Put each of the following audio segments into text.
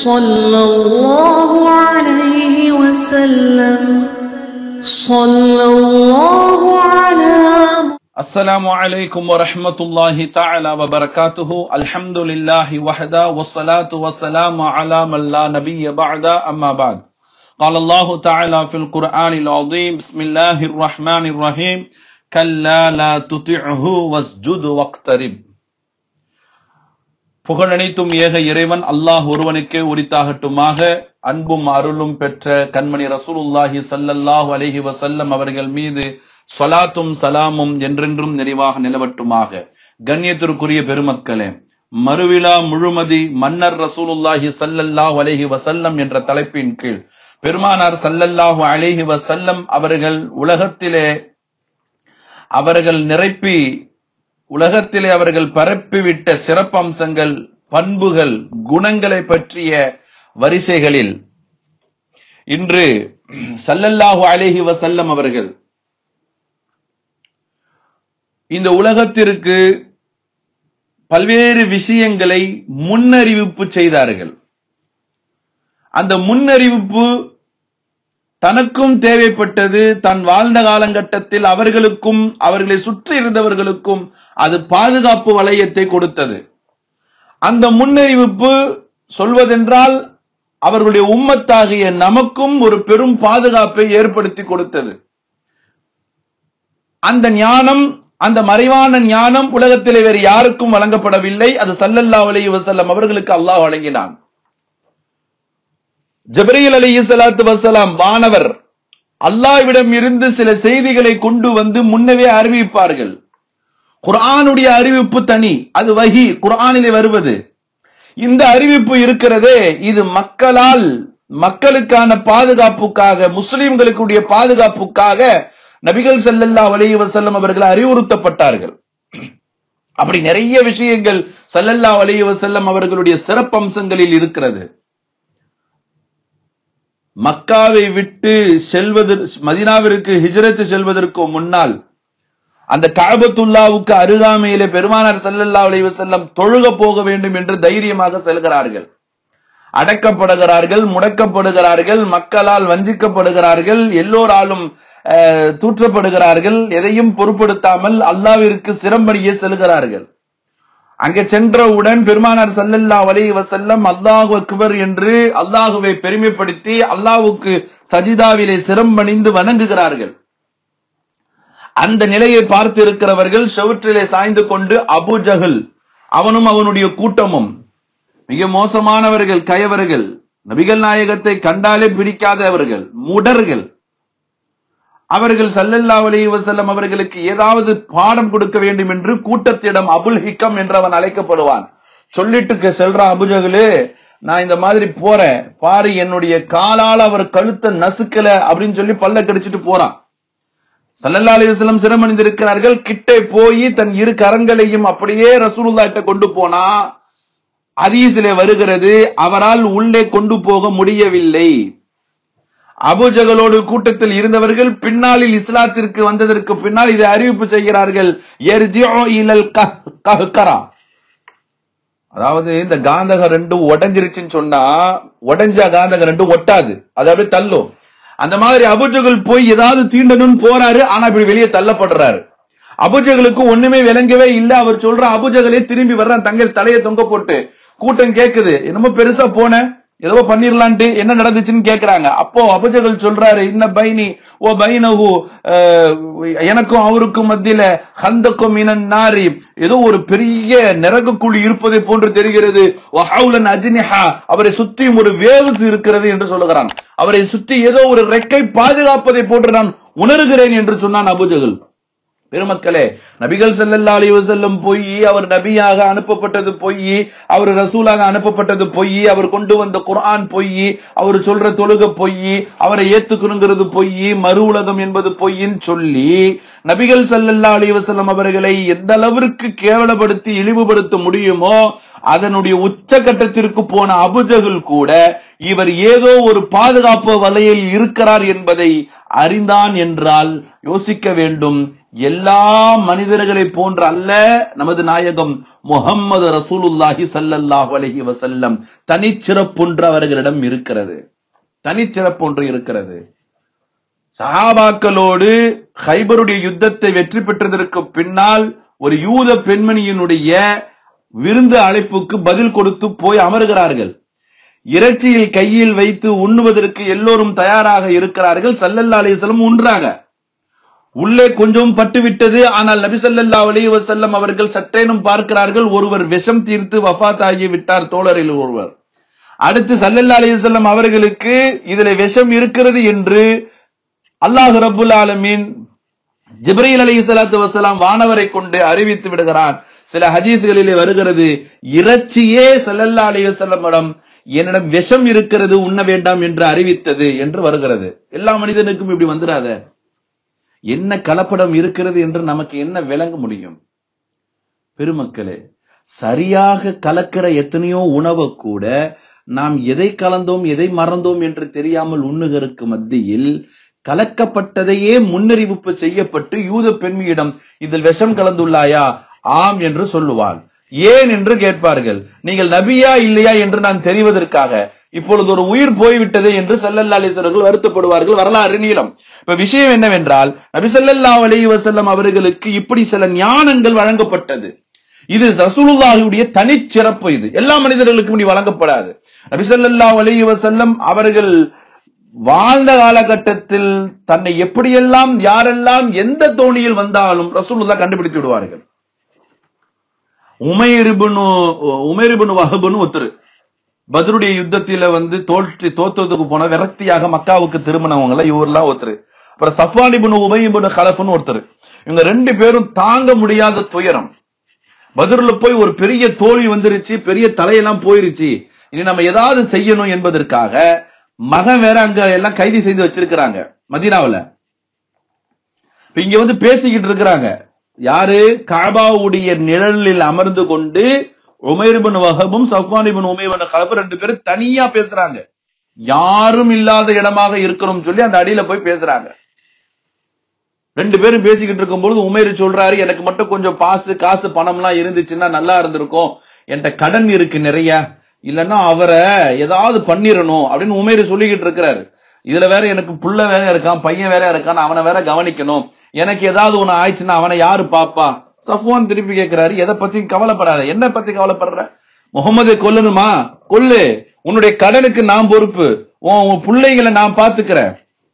صلى الله عليه وسلم صلى الله على السلام عليكم ورحمة الله تعالى وبركاته الحمد لله وحده والصلاة والسلام على من لا نبي بعد أما بعد قال الله تعالى في القرآن العظيم بسم الله الرحمن الرحيم كلا لا تطعه واسجد واقترب புகழனைத்தும் ஏக இறைவன் அல்லாஹ் ஒருவனுக்கே உரித்தாகட்டுமாக அன்பும் அருளும் பெற்ற கண்மணி ரசூலுல்லாஹி ஸல்லல்லாஹு அலைஹி வஸல்லம் அவர்கள் மீது ஸலாத்தும் சலாமும் என்றென்றும் நிறைவாக நிலவட்டுமாக கண்ணியத்திற்குரிய பெருமக்களே மறுவிழா முழுமதி மன்னர் ரசூலுல்லாஹி ஸல்லல்லாஹு அலைஹி வஸல்லம் என்ற தலைப்பின் கீழ் பெருமானார் ஸல்லல்லாஹு அலைஹி வஸல்லம் அவர்கள் உலகத்திலே அவர்கள் நிரப்பி உலகத்திலே அவர்கள் பரப்பிவிட்ட சிறப்பம்சங்கள் பண்புகள் குணங்களை பற்றிய வரிசைகளில் இன்று சல்லல்லாஹு அலைஹி வசல்லம் அவர்கள் இந்த உலகத்திற்கு பல்வேறு விஷயங்களை முன்னறிவிப்பு செய்தார்கள் அந்த முன்னறிவிப்பு தனக்கும் தேவைப்பட்டது தன் வாழ்ந்த காலகட்டத்தில் அவர்களுக்கும் அவர்களை சுற்றி இருந்தவர்களுக்கும் அது பாதுகாப்பு வளையத்தை கொடுத்தது அந்த முன்னறிவிப்பு சொல்வதென்றால் அவர்களுடைய உம்மத்தாகிய நமக்கும் ஒரு பெரும் பாதுகாப்பை ஏற்படுத்தி கொடுத்தது அந்த ஞானம் அந்த மறைவான ஞானம் உலகத்திலே வேறு யாருக்கும் வழங்கப்படவில்லை அது சல்லல்லா அலைஹி வஸல்லம் அவர்களுக்கு அல்லாஹ் வழங்கினான் ஜபரியல் அலி சலாத்து வசலாம் வானவர் அல்லாவிடம் இருந்து சில செய்திகளை கொண்டு வந்து முன்னவே அறிவிப்பார்கள் குர்ஆனுடைய அறிவிப்பு தனி அது வகி குர்ஆனிலே வருவது இந்த அறிவிப்பு இருக்கிறதே இது மக்களால் மக்களுக்கான பாதுகாப்புக்காக முஸ்லிம்களுக்குடைய பாதுகாப்புக்காக நபிகள் ஸல்லல்லாஹு அலைஹி வஸல்லம் அவர்கள் அறிவுறுத்தப்பட்டார்கள் அப்படி நிறைய விஷயங்கள் ஸல்லல்லாஹு அலைஹி வஸல்லம் அவர்களுடைய சிறப்பம்சங்களில் இருக்கிறது மக்காவை விட்டு செல்வது மதினாவிற்கு ஹிஜ்ரத் செல்வதற்கு முன்னால் அந்த காபத்துல்லாவுக்கு அருகாமையிலே பெருமானார் ஸல்லல்லாஹு அலைஹி வஸல்லம் தொழுக போக வேண்டும் என்று தைரியமாக செல்கிறார்கள் அடக்கப்படுகிறார்கள் முடக்கப்படுகிறார்கள் மக்களால் வஞ்சிக்கப்படுகிறார்கள் எல்லோராலும் அஹ், தூற்றப்படுகிறார்கள் எதையும் பொருட்படுத்தாமல் அல்லாவிற்கு சிரம்பணியே செல்கிறார்கள் அங்கே சென்றவுடன் பெருமானார் ஸல்லல்லாஹு அலைஹி வஸல்லம் அல்லாஹு அக்பர் என்று அல்லாஹுவை பெருமைப்படுத்தி அல்லாஹ்வுக்கு சஜிதாவிலே சிரம்பணிந்து வணங்குகிறார்கள் அந்த நிலையை பார்த்து இருக்கிறவர்கள் செவுற்றிலே சாய்ந்து கொண்டு அபு ஜஹல் அவனும் அவனுடைய கூட்டமும் மிக மோசமானவர்கள் கயவர்கள் நபிகள் நாயகத்தை கண்டாலே பிடிக்காதவர்கள் முடர்கள் அவர்கள் சல்லல்லாஹு அலைஹி வஸல்லம் அவர்களுக்கு ஏதாவது பாடம் கொடுக்க வேண்டும் என்று கூட்டத்திடம் அபுல் ஹிக்கம் என்றவன் அழைக்கப்படுவான் சொல்லிட்டு செல்றான் அபுஜகலு நான் இந்த மாதிரி போறேன் பாரு என்னுடைய காலால அவர் கழுத்தை நசுக்கல அப்படின்னு சொல்லி பல்ல கடிச்சிட்டு போறான் சல்லல்லா அலைஹி வஸல்லம் சிரமணிந்திருக்கிறார்கள் கிட்டே போய் தன் இரு கரங்களையும் அப்படியே ரசூலுல்லாஹ் கிட்ட கொண்டு போனா ஹதீஸிலே வருகிறது அவரால் உள்ளே கொண்டு போக முடியவில்லை அபுஜகலோடு கூட்டத்தில் இருந்தவர்கள் பின்னாளில் இஸ்லாத்திற்கு வந்ததற்கு பின்னால் இதை அறிவிப்பு செய்கிறார்கள் "யர்ஜிஉ இலல் கஹ்- கஹ்கரா." அதாவது இந்த காந்தகம் ரெண்டும் உடைஞ்சிருச்சுன்னு சொன்னா உடைஞ்ச காந்தகம் ரெண்டும் ஒட்டாது அது அப்படியே தள்ளும் அந்த மாதிரி அபுஜகல் போய் ஏதாவது தீண்டணும்னு போறாரு ஆனா இப்படி வெளியே தள்ளப்படுறாரு அபுஜகலுக்கு ஒண்ணுமே விளங்கவே இல்ல அவர் சொல்ற அபுஜகலே திரும்பி வர்றான் தங்கள் தலையை தொங்க போட்டு கூட்டம் கேக்குது என்னமோ பெருசா போன ஏதோ பண்ணிரலான்ட்டு என்ன நடந்துச்சுன்னு கேக்குறாங்க அப்போ அபுஜகல் சொல்றாரு இன்ன பைனி ஓ பைனஹு அஹ், எனக்கும் அவருக்கும் மத்தியில ஹந்தக்கும் இனன் நாரி ஏதோ ஒரு பெரிய நரகக்குழி இருப்பதை போன்று தெரிகிறது வஹவுலன் அஜ்னிஹா அவரை சுற்றியும் ஒரு வேவ்ஸ் இருக்கிறது என்று சொல்லுகிறான் அவரை சுற்றி ஏதோ ஒரு ரெக்கை பாதுகாப்பதை போன்று நான் உணர்கிறேன் என்று சொன்னான் அபுஜகல் பெருமக்களே நபிகள் ஸல்லல்லாஹு அலைஹி வஸல்லம் பொய் அவர் நபியாக அனுப்பப்பட்டது பொய் அவர் ரசூலாக அனுப்பப்பட்டது பொய் அவர் கொண்டு வந்த குர்ஆன் பொய் அவர் சொல்ற தொழுக பொய் அவரை ஏத்துக்கணுங்கிறது பொய் மறு உலகம் என்பது பொய்ன்னு சொல்லி நபிகள் ஸல்லல்லாஹு அலைஹி வஸல்லம் அவர்களை எந்த அளவிற்கு கேவலப்படுத்தி இழிவுபடுத்த முடியுமோ அதனுடைய உச்சகட்டத்திற்கு போன அபுஜகுல் கூட இவர் ஏதோ ஒரு பாதுகாப்பு வலையில் இருக்கிறார் என்பதை அறிந்தான் என்றால் யோசிக்க வேண்டும் எல்லா மனிதர்களை போன்ற அல்ல நமது நாயகம் முகம்மது ரசூலுல்லாஹி ஸல்லல்லாஹு அலைஹி வஸல்லம் தனிச்சிறப்பொன்று அவர்களிடம் இருக்கிறது தனிச்சிறப்பொன்று இருக்கிறது சஹாபாக்களோடு ஹைபருடைய யுத்தத்தை வெற்றி பெற்றதற்கு பின்னால் ஒரு யூத பெண்மணியினுடைய விருந்து அழைப்புக்கு பதில் கொடுத்து போய் அமர்கிறார்கள் இறைச்சியில் கையில் வைத்து உண்ணுவதற்கு எல்லோரும் தயாராக இருக்கிறார்கள் சல்லல்லா அலிஸ்லம் உண்றாங்க உள்ளே கொஞ்சம் பட்டுவிட்டது ஆனால் நபி ஸல்லல்லாஹு அலைஹி வஸல்லம் அவர்கள் சற்றேனும் பார்க்கிறார்கள் ஒருவர் விஷம் தீர்த்து வஃபாத் ஆகி விட்டார் தோழரில் ஒருவர் அடுத்து சல்லல்லா அலைஹி வஸல்லம் அவர்களுக்கு இதுல விஷம் இருக்கிறது என்று அல்லாஹ் ரப்புல் ஆலமீன் ஜிப்ரீல் அலைஹி ஸலாத்து வஸலாம் வானவரை கொண்டு அறிவித்து விடுகிறான் சில ஹதீஸ்களிலே வருகிறது இறைச்சியே சல்லல்லா அலைஹி வஸல்லமிடம் என்னிடம் விஷம் இருக்கிறது உண்ண வேண்டாம் என்று அறிவித்தது என்று வருகிறது எல்லா மனிதனுக்கும் இப்படி வந்துடாத என்ன கலப்படம் இருக்கிறது என்று நமக்கு என்ன விளங்க முடியும் பெருமக்களே சரியாக கலக்கிற எத்தனையோ உணவை கூட நாம் எதை கலந்தோம் எதை மறந்தோம் என்று தெரியாமல் உண்ணுகிறதுக்கு மத்தியில் கலக்கப்பட்டதையே முன்னறிவிப்பு செய்யப்பட்டு யூத பெண்மையிடம் இதில் விஷம் கலந்துள்ளாயா ஆம் என்று சொல்லுவாள் ஏன் என்று கேட்பார்கள் நீங்கள் நபியா இல்லையா என்று நான் தெரிவதற்காக இப்பொழுது ஒரு உயிர் போய்விட்டது என்று சல்லல்லா அலிஸ்வர்கள் வருத்தப்படுவார்கள் வரலாறு நீளம் இப்ப விஷயம் என்னவென்றால் நபி ஸல்லல்லாஹு அலைஹி வஸல்லம் அவர்களுக்கு இப்படி சில ஞானங்கள் வழங்கப்பட்டது இது ரசூலுல்லாஹியுடைய தனிச்சிறப்பு இது எல்லா மனிதர்களுக்கும் இப்படி வழங்கப்படாது நபி ஸல்லல்லாஹு அலைஹி வஸல்லம் அவர்கள் வாழ்ந்த காலகட்டத்தில் தன்னை எப்படியெல்லாம் யாரெல்லாம் எந்த தோணியில் வந்தாலும் ரசூலுல்லாஹ் கண்டுபிடித்து விடுவார்கள் உமைரிபுனு உமைரிபுனு வஹபுன்னு ஒருத்தர் பத்ருடைய யுத்தத்தில வந்து தோல்வி தோத்ததுக்கு போன விரக்தியாக மக்காவுக்கு திரும்பினவங்கள இவரெல்லாம் ஒருத்தர் அப்புறம் சஃபானிபுனு உமையிபுனு கலஃப்னு ஒருத்தர் இவங்க ரெண்டு பேரும் தாங்க முடியாத துயரம் பத்ருல போய் ஒரு பெரிய தோல்வி வந்துருச்சு பெரிய தலையெல்லாம் போயிருச்சு இனி நம்ம ஏதாவது செய்யணும் என்பதற்காக மகன் வேற அங்க எல்லாம் கைது செய்து வச்சிருக்கிறாங்க மதீனாவுல இப்ப இங்க வந்து பேசிக்கிட்டு இருக்கிறாங்க யாரு காபாவுடைய நிழலில் அமர்ந்து கொண்டு உமைர்பின் வஹபும் சஃபானிபின் உமைபன் கலப்பு ரெண்டு பேரும் தனியா பேசுறாங்க யாரும் இல்லாத இடமாக இருக்கணும் சொல்லி அந்த அடியில போய் பேசுறாங்க ரெண்டு பேரும் பேசிக்கிட்டு இருக்கும்போது உமைர் சொல்றாரு எனக்கு மட்டும் கொஞ்சம் பாசு காசு பணம்லாம் இருந்துச்சுன்னா நல்லா இருந்திருக்கும் என்கிட்ட கடன் இருக்கு நிறைய இல்லன்னா அவரை ஏதாவது பண்ணிரணும் அப்படின்னு உமைர் சொல்லிக்கிட்டு இருக்கிறாரு இதுல வேற எனக்கு புள்ள வேற இருக்கான் பையன் வேற இருக்கான் அவனை வேற கவனிக்கணும் எனக்கு ஏதாவது ஒண்ணு ஆயிடுச்சுன்னா அவனை யாரு பாப்பா சஃப்வான் திருப்பி கேட்கிறாரு எதை பத்தி கவலைப்படாத என்ன பத்தி கவலைப்படுற முகமது கொல்லணுமா கொல்லு உன்னுடைய கடனுக்கு நான் பொறுப்பு உன் உன் பிள்ளைங்களை நான் பாத்துக்கிறேன்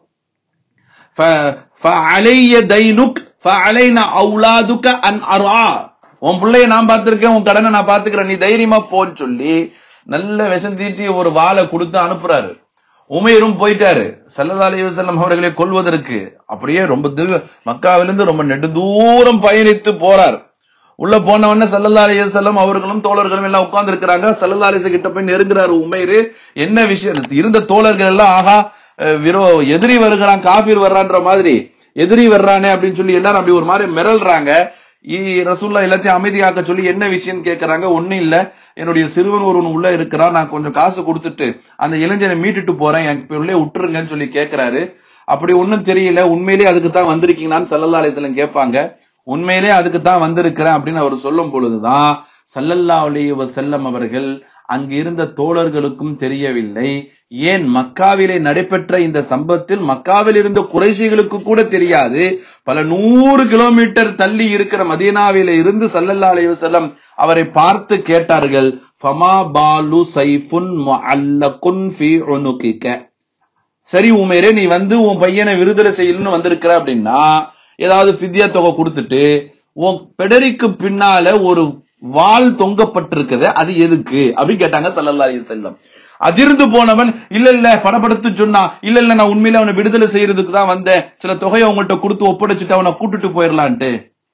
فَعَلَيَّ دَيْنُكَ فَعَلَيْنَا أَوْلَادُكَ أَنْ أَرْعَى உன் பிள்ளைய நான் பாத்துருக்கேன் உன் கடனை நான் பாத்துக்கிறேன் நீ தைரியமா போன்னு சொல்லி நல்ல விஷம் தீட்டி ஒரு வாளை கொடுத்து அனுப்புறாரு உமையரும் போயிட்டாரு சல்லல்லா அலைஹி வஸல்லம் அவர்களை கொல்வதற்கு அப்படியே ரொம்ப தூர- மக்காவிலிருந்து ரொம்ப நெடுந்தூரம் பயணித்து போறார் உள்ள போன உடனே சல்லல்லா அலைஹி வஸல்லம் அவர்களும் தோழர்களும் எல்லாம் உட்கார்ந்து இருக்கிறாங்க சல்லல்லா அலைஹி கிட்ட போய் நெருங்குறாரு உமையரு என்ன விஷயம் இருந்த தோழர்கள் எல்லாம் ஆஹா அஹ், விரோ எதிரி வருகிறான் காபீர் வர்றான்ற மாதிரி எதிரி வர்றானே அப்படின்னு சொல்லி எல்லாரும் அப்படி ஒரு மாதிரி மிரள்றாங்க இ- ரசூல்லா எல்லாத்தையும் அமைதியாக்க சொல்லி என்ன விஷயம் கேக்குறாங்க ஒண்ணும் இல்ல என்னுடைய சிறுவன் ஒருவன் உள்ள இருக்கிறான் நான் கொஞ்சம் காசு கொடுத்துட்டு அந்த இளைஞனை மீட்டுட்டு போறேன் எனக்கு உள்ளே விட்டுருங்கன்னு சொல்லி கேக்குறாரு அப்படி ஒண்ணும் தெரியல உண்மையிலேயே அதுக்கு தான் வந்திருக்கீங்களான்னு சல்லல்லா அலிஸ்லம் கேட்பாங்க உண்மையிலே அதுக்கு தான் வந்திருக்கிறேன் அப்படின்னு அவர் சொல்லும் பொழுதுதான் சல்லல்லா அலைஹி வஸல்லம் அவர்கள் அங்கு இருந்த தோழர்களுக்கும் தெரியவில்லை ஏன் மக்காவிலே நடைபெற்ற இந்த சம்பவத்தில் மக்காவில் இருந்த குறைஷிகளுக்கு கூட தெரியாது பல நூறு கிலோமீட்டர் தள்ளி இருக்கிற மதீனாவிலே இருந்து சல்லல்லா அலைஹி வஸல்லம் அவரை பார்த்து கேட்டார்கள் ஃபமா பாலு சைஃபுன் முஅல்லகுன் ஃபீ உனுகிக சரி உமேரே நீ வந்து உன் பையனை விடுதலை செய்யணும்னு வந்திருக்கிற அப்படின்னா ஏதாவது பித்யா தொகை கொடுத்துட்டு உன் பெடரிக்கு பின்னால ஒரு வாள் தொங்கப்பட்டிருக்குது அது எதுக்கு அப்படின்னு கேட்டாங்க சல்லல்லா அலைஹி வஸல்லம் அதிர்ந்து போனவன் இல்ல இல்ல படப்படுத்து சொன்னா இல்ல இல்ல நான் உண்மையில அவனை விடுதலை செய்யறதுக்கு தான் வந்தேன் சில தொகையை உங்கள்ட்ட கொடுத்து ஒப்படைச்சிட்டு அவனை கூட்டிட்டு போயிடலான்ட்டு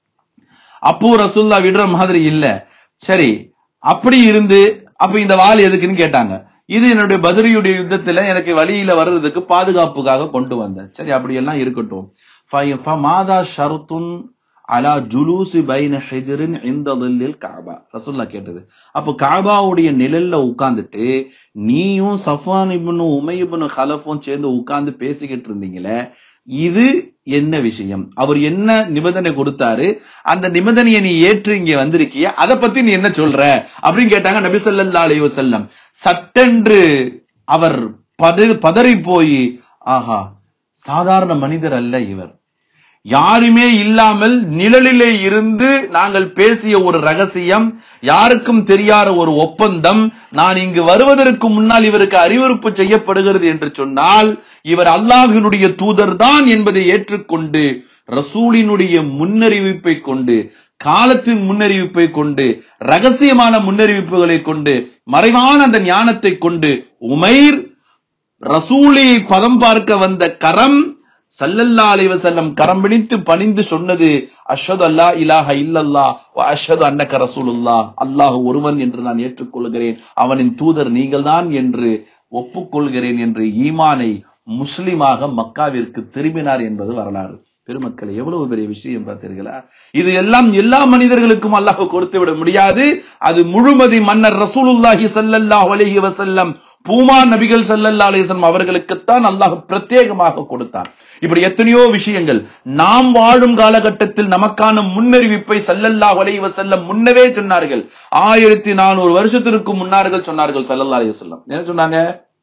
அப்போ ரசூல்லா விடுற மாதிரி இல்ல சரி அப்படி இருந்து அப்ப இந்த வாள் எதுக்குன்னு கேட்டாங்க இது என்னுடைய பத்ரியுடைய யுத்தத்துல எனக்கு வழியில வர்றதுக்கு பாதுகாப்புக்காக கொண்டு வந்தேன் சரி அப்படி எல்லாம் இருக்கட்டும் ஃப- ஃப மாதா ஷருத்துன் அலா ஜுலூசி பைன ஹிஜ்ரின் இந்த லில் காபா ரசூல்லா கேட்டது அப்போ காபாவுடைய நிழல்ல உட்கார்ந்துட்டு நீயும் சஃபான் இப்னு உமை இப்னு கலஃபும் சேர்ந்து உட்கார்ந்து பேசிக்கிட்டு இருந்தீங்களே இது என்ன விஷயம் அவர் என்ன நிபந்தனை கொடுத்தாரு அந்த நிபந்தனையை நீ ஏற்று இங்க வந்திருக்கிய அதை பத்தி நீ என்ன சொல்ற அப்படின்னு கேட்டாங்க நபி ஸல்லல்லாஹு அலைஹி வஸல்லம் சட்டென்று அவர் பதறி பதறி போய் ஆஹா சாதாரண மனிதர் அல்ல இவர் யாருமே இல்லாமல் நிழலிலே இருந்து நாங்கள் பேசிய ஒரு ரகசியம் யாருக்கும் தெரியாத ஒரு ஒப்பந்தம் நான் இங்கு வருவதற்கு முன்னால் இவருக்கு அறிவுறுப்பு செய்யப்படுகிறது என்று சொன்னால் இவர் அல்லாஹினுடைய தூதர் தான் என்பதை ஏற்றுக்கொண்டு ரசூலினுடைய முன்னறிவிப்பை கொண்டு காலத்தின் முன்னறிவிப்பை கொண்டு ரகசியமான முன்னறிவிப்புகளை கொண்டு மறைவான அந்த ஞானத்தை கொண்டு உமைர் ரசூலை பதம் பார்க்க வந்த கரம் சல்லல்லா அலைஹி வஸல்லம் கரம் பிடித்து பணிந்து சொன்னது அஷ்ஹது அல்லா இலாஹ இல்லல்லா வ அஷ்ஹது அன்னக ரசூலுல்லாஹ் அல்லாஹ் ஒருவன் என்று நான் ஏற்றுக்கொள்கிறேன் அவனின் தூதர் நீங்கள்தான் என்று ஒப்புக்கொள்கிறேன் என்று ஈமானை முஸ்லிமாக மக்காவிற்கு திரும்பினார் என்பது வரலாறு பெருமக்களை எவ்வளவு பெரிய விஷயம் பார்த்தீர்களா இது எல்லாம் எல்லா மனிதர்களுக்கும் அல்லாஹ் கொடுத்து விட முடியாது அது முழுமதி மன்னர் ரசூலுல்லாஹி ஸல்லல்லாஹு அலைஹி வஸல்லம் பூமா நபிகள் ஸல்லல்லாஹு அலைஹி வஸல்லம் அவர்களுக்குத்தான் அல்லாஹ் பிரத்யேகமாக கொடுத்தான் இப்படி எத்தனையோ விஷயங்கள் நாம் வாழும் காலகட்டத்தில் நமக்கான முன்னறிவிப்பை ஸல்லல்லாஹு அலைஹி வஸல்லம் முன்னவே சொன்னார்கள் ஆயிரத்தி நானூறு வருஷத்திற்கு முன்னார்கள் சொன்னார்கள் ஸல்லல்லாஹு அலைஹி வஸல்லம் என்ன சொன்னாங்க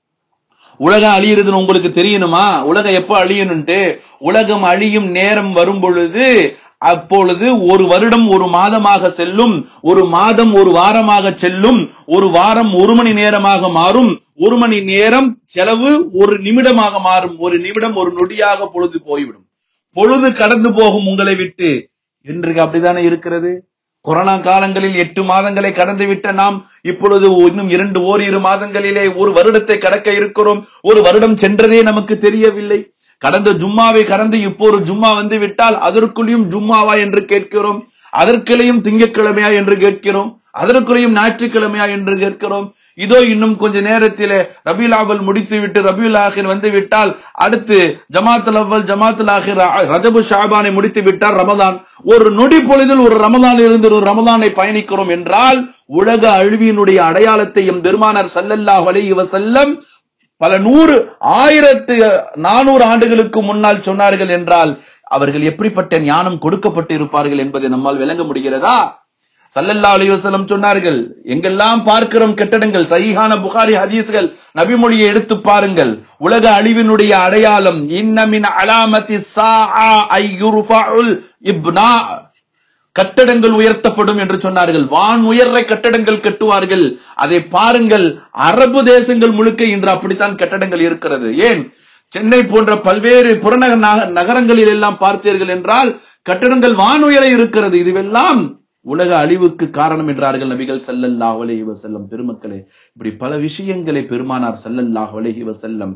உலகம் அழியுறதுன்னு உங்களுக்கு தெரியணுமா உலகம் எப்ப அழியணும்ட்டு உலகம் அழியும் நேரம் வரும் பொழுது அப்பொழுது ஒரு வருடம் ஒரு மாதமாக செல்லும் ஒரு மாதம் ஒரு வாரமாக செல்லும் ஒரு வாரம் ஒரு மணி நேரமாக மாறும் ஒரு மணி நேரம் செலவு ஒரு நிமிடமாக மாறும் ஒரு நிமிடம் ஒரு நொடியாக பொழுது போய்விடும் பொழுது கடந்து போகும் உங்களை விட்டு இன்றைக்கு அப்படித்தானே இருக்கிறது கொரோனா காலங்களில் எட்டு மாதங்களை கடந்து விட்ட நாம் இப்பொழுது இன்னும் இரண்டு ஓரிரு மாதங்களிலே ஒரு வருடத்தை கடக்க இருக்கிறோம் ஒரு வருடம் சென்றதே நமக்கு தெரியவில்லை கடந்த ஜும்மாவை கடந்து இப்போ ஒரு ஜும்மா வந்து விட்டால் அதற்குள்ளேயும் ஜும்மாவா என்று கேட்கிறோம் அதற்குள்ளேயும் திங்கட்கிழமையா என்று கேட்கிறோம் அதற்குள்ளேயும் ஞாயிற்றுக்கிழமையா என்று கேட்கிறோம் இதோ இன்னும் கொஞ்ச நேரத்திலே ரபியுல் அவல் முடித்து விட்டு ரபியுல் ஆஹிர் வந்து விட்டால் அடுத்து ஜமாத்துல் அவ்வல் ஜமாத்துல் ஆஹிர் ரஜபு ஷாபானை முடித்து விட்டால் ரமதான் ஒரு நொடி பொழுதில் ஒரு ரமதான் இருந்து ஒரு ரமதானை பயணிக்கிறோம் என்றால் உலக அழிவினுடைய அடையாளத்தை எம் பெருமானார் ஸல்லல்லாஹு அலைஹி வஸல்லம் பல நூறு ஆயிரத்து நானூறு ஆண்டுகளுக்கு முன்னால் சொன்னார்கள் என்றால் அவர்கள் எப்படிப்பட்ட ஞானம் கொடுக்கப்பட்டு இருப்பார்கள் என்பதை நம்மால் விளங்க முடிகிறதா சல்லல்லா அலைஹி வஸல்லம் சொன்னார்கள் எங்கெல்லாம் பார்க்கிறோம் கட்டடங்கள் சஹீஹான புகாரி ஹதீஸ்கள் நபிமொழியை எடுத்து பாருங்கள் உலக அழிவினுடைய அடையாளம் இன்னமின் அலாமதி சாஆ ஐ யுர்ஃபஉல் இப்னா கட்டடங்கள் உயர்த்தப்படும் என்று சொன்னார்கள் வான் உயர்ற கட்டடங்கள் கட்டுவார்கள் அதை பாருங்கள் அரபு தேசங்கள் முழுக்க இன்று அப்படித்தான் கட்டடங்கள் இருக்கிறது ஏன் சென்னை போன்ற பல்வேறு புறநகர் நக- நகரங்களில் எல்லாம் பார்த்தீர்கள் என்றால் கட்டடங்கள் வான் உயர இருக்கிறது இதுவெல்லாம் உலக அழிவுக்கு காரணம் என்றார்கள் நபிகள் ஸல்லல்லாஹு அலைஹி வஸல்லம் பெருமக்களே இப்படி பல விஷயங்களை பெருமானார் ஸல்லல்லாஹு அலைஹி வஸல்லம்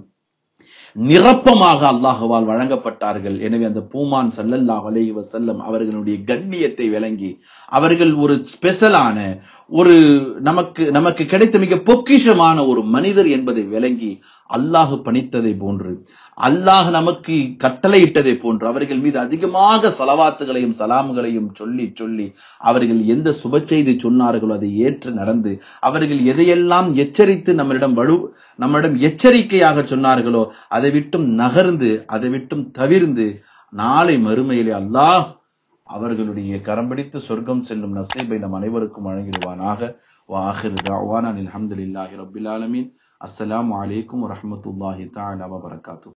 நிரப்பமாக அல்லாஹுவால் வழங்கப்பட்டார்கள் எனவே அந்த பூமான் ஸல்லல்லாஹு அலைஹி வஸல்லம் அவர்களுடைய கண்ணியத்தை விளங்கி அவர்கள் ஒரு ஸ்பெஷலான ஒரு நமக்கு நமக்கு கிடைத்த மிக பொக்கிஷமான ஒரு மனிதர் என்பதை விளங்கி அல்லாஹ் பணித்ததை போன்று அல்லாஹ் நமக்கு கட்டளையிட்டதை போன்று அவர்கள் மீது அதிகமாக சலவாத்துகளையும் சலாமுகளையும் சொல்லி சொல்லி அவர்கள் எந்த சுப செய்தி சொன்னார்களோ அதை ஏற்று நடந்து அவர்கள் எதையெல்லாம் எச்சரித்து நம்மளிடம் வலு நம்மிடம் எச்சரிக்கையாக சொன்னார்களோ அதை விட்டும் நகர்ந்து அதை விட்டும் தவிர்ந்து நாளை மறுமையிலே அல்லாஹ் அவர்களுடைய கரம் பிடித்து சொர்க்கம் செல்லும் நசீபை நம் அனைவருக்கும் வழங்கிடுவானாக வாஹிர் தாவான் அல்ஹம்துலில்லாஹி ரப்பில் ஆலமீன் அஸ்ஸலாமு அலைக்கும் வரஹ்மத்துல்லாஹி தஆலா வபரகாத்துஹு